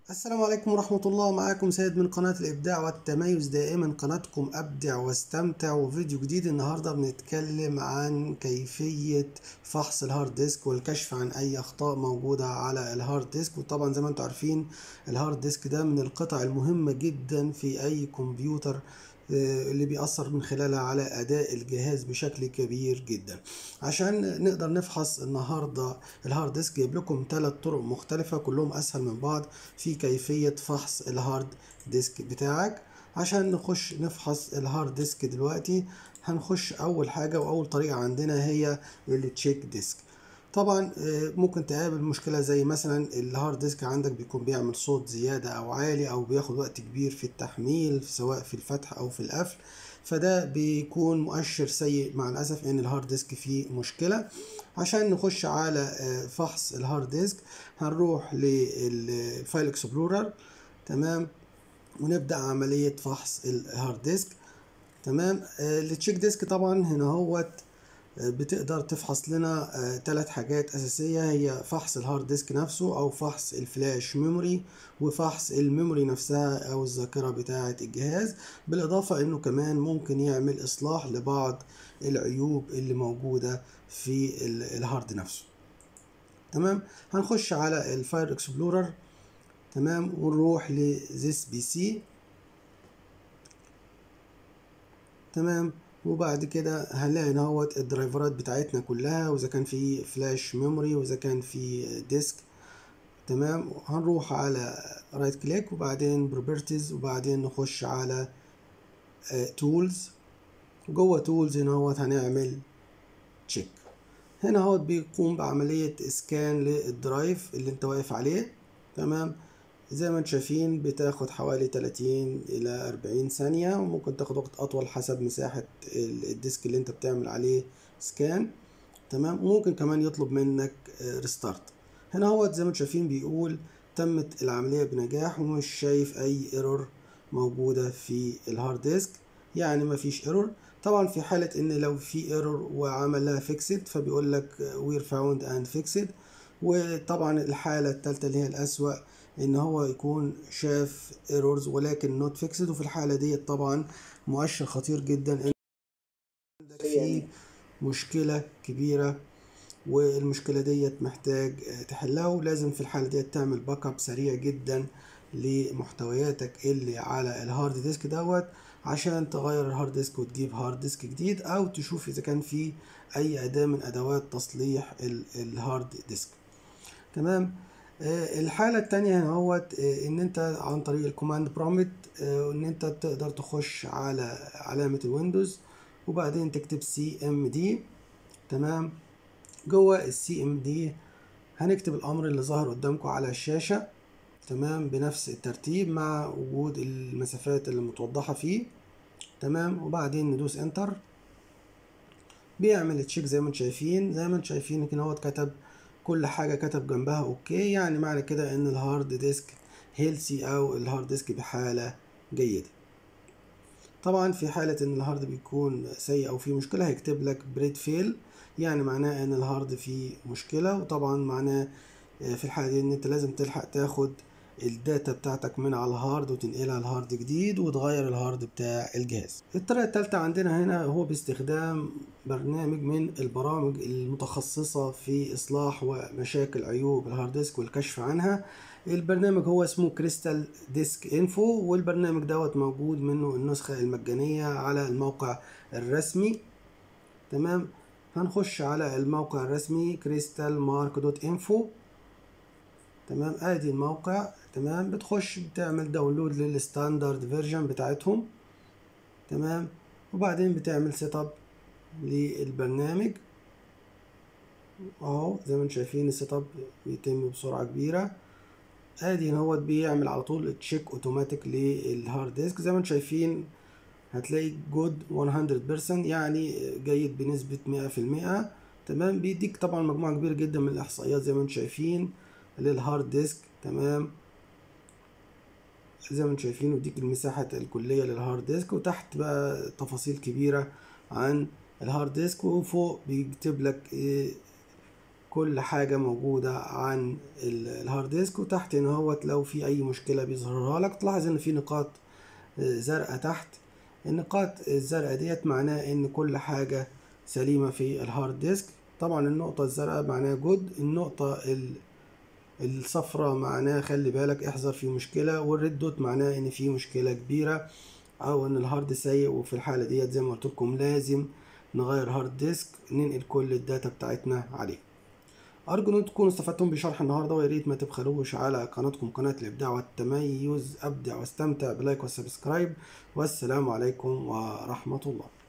السلام عليكم ورحمة الله معاكم سيد من قناة الإبداع والتميز دائما قناتكم أبدع واستمتع وفيديو جديد النهاردة بنتكلم عن كيفية فحص الهارد ديسك والكشف عن أي أخطاء موجودة على الهارد ديسك وطبعا زي ما انتم عارفين الهارد ديسك ده من القطع المهمة جدا في أي كمبيوتر اللي بيأثر من خلالها على أداء الجهاز بشكل كبير جدا عشان نقدر نفحص النهاردة الهارد ديسك جايب لكم ثلاث طرق مختلفة كلهم أسهل من بعض في كيفية فحص الهارد ديسك بتاعك عشان نخش نفحص الهارد ديسك دلوقتي هنخش أول حاجة وأول طريقة عندنا هي التشيك ديسك طبعا ممكن تقابل مشكله زي مثلا الهارد ديسك عندك بيكون بيعمل صوت زياده او عالي او بياخد وقت كبير في التحميل سواء في الفتح او في القفل فده بيكون مؤشر سيء مع الاسف ان الهارد ديسك فيه مشكله عشان نخش على فحص الهارد ديسك هنروح للفايل اكسبلورر تمام ونبدا عمليه فحص الهارد ديسك تمام التشيك ديسك طبعا هنا هوت بتقدر تفحص لنا ثلاث حاجات أساسية هي فحص الهارد ديسك نفسه أو فحص الفلاش ميموري وفحص الميموري نفسها أو الذاكرة بتاعة الجهاز بالإضافة إنه كمان ممكن يعمل إصلاح لبعض العيوب اللي موجودة في الهارد نفسه تمام هنخش على الفاير اكسبلورر تمام ونروح لذيس بي سي تمام وبعد كده هنلاقي ان هوت الدرايفرات بتاعتنا كلها واذا كان في فلاش ميموري واذا كان في ديسك تمام هنروح على رايت كليك وبعدين بروبرتيز وبعدين نخش على تولز جوه تولز هنا هوت هنعمل تشيك هنا هوت بيقوم بعملية اسكان للدرايف اللي انت واقف عليه تمام زي ما انتم شايفين بتاخد حوالي 30 الى 40 ثانية وممكن تاخد وقت اطول حسب مساحة الديسك اللي انت بتعمل عليه سكان تمام وممكن كمان يطلب منك ريستارت هنا هو زي ما انتم شايفين بيقول تمت العملية بنجاح ومش شايف اي ايرور موجودة في الهارد ديسك يعني مفيش ايرور طبعا في حالة ان لو في ايرور وعمل لها فيكسد فبيقول لك وير فاوند اند فيكسد وطبعا الحالة التالتة اللي هي الأسوأ ان هو يكون شاف ايرورز ولكن نوت فيكسد وفي الحاله ديت طبعا مؤشر خطير جدا ان عندك في مشكله كبيره والمشكله ديت محتاج تحلها ولازم في الحاله ديت تعمل باك اب سريع جدا لمحتوياتك اللي على الهارد ديسك دوت عشان تغير الهارد ديسك وتجيب هارد ديسك جديد او تشوف اذا كان في اي اداه من ادوات تصليح الهارد ديسك تمام الحالة التانية هنا هوت ان انت عن طريق الكوماند برومت ان انت تقدر تخش على علامة الويندوز وبعدين تكتب سي ام دي تمام جوه السي ام دي هنكتب الامر اللي ظهر قدامكم على الشاشة تمام بنفس الترتيب مع وجود المسافات اللي متوضحة فيه تمام وبعدين ندوس انتر بيعمل تشيك زي ما انتم شايفين زي ما انتم شايفين هنا هو كتب كل حاجة كتب جنبها اوكي يعني معنى كده ان الهارد ديسك هيلسي او الهارد ديسك بحالة جيدة طبعا في حالة ان الهارد بيكون سيء او فيه مشكلة هيكتب لك بريد فيل يعني معناه ان الهارد فيه مشكلة وطبعا معناه في الحالة دي ان انت لازم تلحق تاخد الداتا بتاعتك من على الهارد وتنقلها لهارد جديد وتغير الهارد بتاع الجهاز الطريقة التالتة عندنا هنا هو باستخدام برنامج من البرامج المتخصصة في إصلاح ومشاكل عيوب الهارد ديسك والكشف عنها البرنامج هو اسمه كريستال ديسك انفو والبرنامج دوت موجود منه النسخة المجانية على الموقع الرسمي تمام هنخش على الموقع الرسمي كريستال مارك دوت انفو تمام ادي الموقع تمام بتخش بتعمل داونلود للستاندرد فيرجن بتاعتهم تمام وبعدين بتعمل سيت اب للبرنامج اهو زي ما انتم شايفين السيت اب بيتم بسرعه كبيره ادي هو بيعمل على طول تشيك اوتوماتيك للهارد ديسك زي ما انتم شايفين هتلاقي جود 100% يعني جيد بنسبه 100% تمام بيديك طبعا مجموعه كبيره جدا من الاحصائيات زي ما انتم شايفين للهارد ديسك تمام زي ما انتم شايفين وديك المساحة الكلية للهارد ديسك وتحت بقى تفاصيل كبيرة عن الهارد ديسك وفوق بيكتب لك ايه كل حاجة موجودة عن ال- الهارد ديسك وتحت هنا هوت لو في أي مشكلة بيظهرها لك تلاحظ إن في نقاط آه، زرقاء تحت النقاط الزرقاء ديت معناه إن كل حاجة سليمة في الهارد ديسك طبعا النقطة الزرقاء معناها جود النقطة ال- الصفراء معناها خلي بالك احذر في مشكلة والريد دوت معناه ان في مشكلة كبيرة او ان الهارد سيء وفي الحالة ديت زي ما قلت لكم لازم نغير هارد ديسك ننقل كل الداتا بتاعتنا عليه أرجو إن تكونوا استفدتم بشرح النهاردة ويا ريت ما تبخلوش على قناتكم قناة الإبداع والتميز أبدع واستمتع بلايك وسبسكرايب والسلام عليكم ورحمة الله